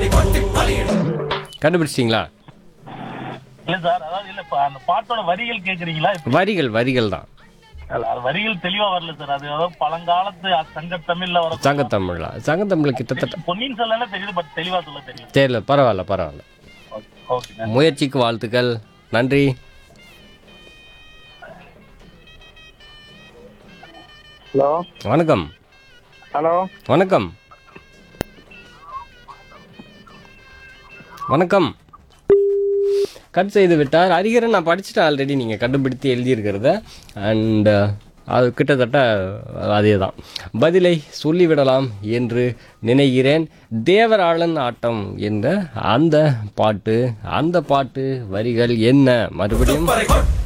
கண்டுபிடிச்சிட்டிங்களா இல்ல சார் அதாவது இல்ல இப்ப அந்த பாட்டோட வரிகள் கேக்குறீங்களா இப்ப வரிகள் வரிகள் தான் இல்ல, அது வரிகள் தெளிவா வரல சார் அது ஏதோ பழங்காலத்து சங்க தமிழ்ல வர சங்கத்தமிழா சங்கத்தமிழ் கிட்டத்தட்ட பொன்னியின் செல்வன தெரியுது பட் தெளிவா சொல்ல தெரியும் தெரியல பரவாயில்ல பரவாயில்ல ஓகே முயற்சிக்கு வாழ்த்துக்கள் நன்றி ஹலோ வணக்கம் ஹலோ வணக்கம் வணக்கம் கட் செய்து விட்டார் அரிகரன் நான் படிச்சுட்டேன் ஆல்ரெடி நீங்கள் கண்டுபிடித்து எழுதியிருக்கிறத அண்ட் அது கிட்டத்தட்ட அதே தான் பதிலை சொல்லிவிடலாம் என்று நினைக்கிறேன் தேவராளன் ஆட்டம் என்ற அந்த பாட்டு அந்த பாட்டு வரிகள் என்ன மறுபடியும்